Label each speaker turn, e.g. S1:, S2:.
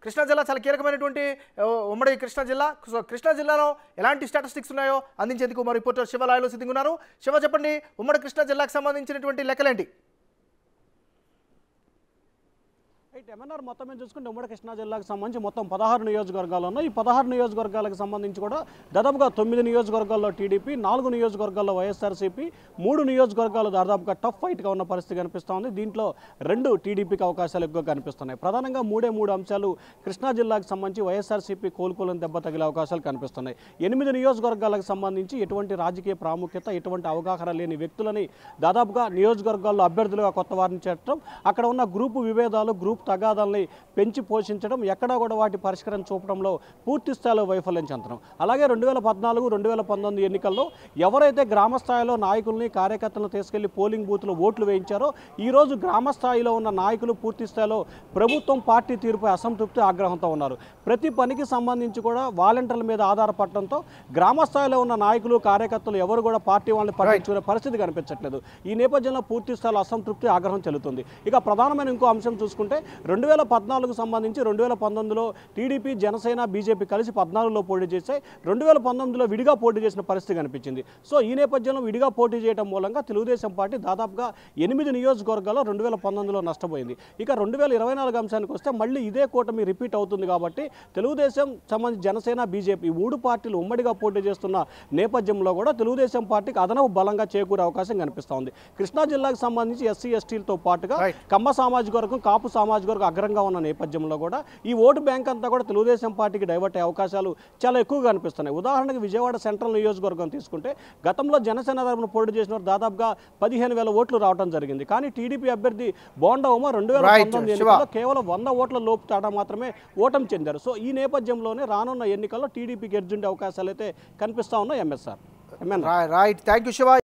S1: కృష్ణా జిల్లా చాలా కీలకమైనటువంటి ఆ, ఉమ్మడి కృష్ణా జిల్లా సో కృష్ణా జిల్లాలో ఎలాంటి స్టాటిస్టిక్స్ ఉన్నాయో అందించేందుకు మా రిపోర్టర్ శివ లాయలో సిద్ధంగా ఉన్నారు శివ చెప్పండి ఉమ్మడి కృష్ణా జిల్లాకు సంబంధించినటువంటి లెక్కలేంటి
S2: రైట్ ఎంఎన్ఆర్ మొత్తం మీద చూసుకుంటే ఉమ్మడి కృష్ణా జిల్లాకు సంబంధించి మొత్తం పదహారు నియోజకవర్గాలు ఉన్నాయి ఈ పదహారు నియోజకవర్గాలకు సంబంధించి కూడా దాదాపుగా తొమ్మిది నియోజకవర్గాల్లో టీడీపీ నాలుగు నియోజకవర్గాల్లో వైఎస్ఆర్సీపీ మూడు నియోజకవర్గాలు దాదాపుగా టఫ్ ఫైట్గా ఉన్న పరిస్థితి కనిపిస్తోంది దీంట్లో రెండు టీడీపీకి అవకాశాలు ఎక్కువ కనిపిస్తున్నాయి ప్రధానంగా మూడే మూడు అంశాలు కృష్ణా జిల్లాకు సంబంధించి వైఎస్ఆర్సీపీ కోలుకోలేని దెబ్బ తగిలే అవకాశాలు కనిపిస్తున్నాయి ఎనిమిది నియోజకవర్గాలకు సంబంధించి ఎటువంటి రాజకీయ ప్రాముఖ్యత ఎటువంటి అవగాహన లేని వ్యక్తులని దాదాపుగా నియోజకవర్గాల్లో అభ్యర్థులుగా కొత్త వారిని చేర్చడం అక్కడ ఉన్న గ్రూపు విభేదాలు గ్రూప్ తగాదాలని పెంచి పోషించడం ఎక్కడా కూడా వాటి పరిష్కారం చూపడంలో పూర్తి స్థాయిలో వైఫల్యం చెందడం అలాగే రెండు వేల పద్నాలుగు రెండు వేల పంతొమ్మిది ఎన్నికల్లో ఎవరైతే గ్రామ స్థాయిలో నాయకుల్ని కార్యకర్తలను తీసుకెళ్లి పోలింగ్ బూత్లో ఓట్లు వేయించారో ఈరోజు గ్రామ స్థాయిలో ఉన్న నాయకులు పూర్తి స్థాయిలో ప్రభుత్వం పార్టీ తీరుపై అసంతృప్తి ఆగ్రహంతో ఉన్నారు ప్రతి పనికి సంబంధించి కూడా వాలంటీర్ల మీద ఆధారపడటంతో గ్రామ స్థాయిలో ఉన్న నాయకులు కార్యకర్తలు ఎవరు కూడా పార్టీ వాళ్ళని పట్టించుకునే పరిస్థితి కనిపించట్లేదు ఈ నేపథ్యంలో పూర్తి స్థాయిలో అసంతృప్తి ఆగ్రహం చెల్లుతుంది ఇక ప్రధానమైన ఇంకో అంశం చూసుకుంటే రెండు వేల పద్నాలుగు సంబంధించి రెండు వేల పంతొమ్మిదిలో టీడీపీ జనసేన బీజేపీ కలిసి పద్నాలుగులో పోటీ చేశాయి రెండు వేల పంతొమ్మిదిలో విడిగా పోటీ చేసిన పరిస్థితి కనిపించింది సో ఈ నేపథ్యంలో విడిగా పోటీ చేయడం మూలంగా తెలుగుదేశం పార్టీ దాదాపుగా ఎనిమిది నియోజకవర్గాల్లో రెండు వేల పంతొమ్మిదిలో నష్టపోయింది ఇక రెండు వేల ఇరవై నాలుగు అంశానికి వస్తే మళ్ళీ ఇదే కూటమి రిపీట్ అవుతుంది కాబట్టి తెలుగుదేశం సంబంధించి జనసేన బీజేపీ ఈ మూడు పార్టీలు ఉమ్మడిగా పోటీ చేస్తున్న నేపథ్యంలో కూడా తెలుగుదేశం పార్టీకి అదనపు బలంగా చేకూరే అవకాశం కనిపిస్తోంది కృష్ణా జిల్లాకు సంబంధించి ఎస్సీ ఎస్టీలతో పాటుగా
S1: Right.
S2: కమ్మ సామాజిక వర్గం కాపు సామాజిక వర్గం అగ్రంగా ఉన్న నేపథ్యంలో కూడా ఈ ఓటు బ్యాంక్ అంతా కూడా తెలుగుదేశం పార్టీకి డైవర్ట్ అయ్యే అవకాశాలు చాలా ఎక్కువగా కనిపిస్తున్నాయి ఉదాహరణకు విజయవాడ సెంట్రల్ నియోజకవర్గం తీసుకుంటే గతంలో జనసేన తరపున పోటీ చేసిన వారు దాదాపుగా పదిహేను వేల ఓట్లు రావడం జరిగింది కానీ టీడీపీ అభ్యర్థి బోండా ఉమ రెండు వేల
S1: Right,
S2: పంతొమ్మిది
S1: శివ.
S2: ఎన్నికల్లో కేవలం వంద ఓట్ల లోపు తేడా మాత్రమే ఓటమి చెందారు సో ఈ నేపథ్యంలోనే రానున్న ఎన్నికల్లో టీడీపీకి ఎడ్జుండే అవకాశాలు అయితే కనిపిస్తా ఉన్నాయి MSR MN
S1: right thank you Shiva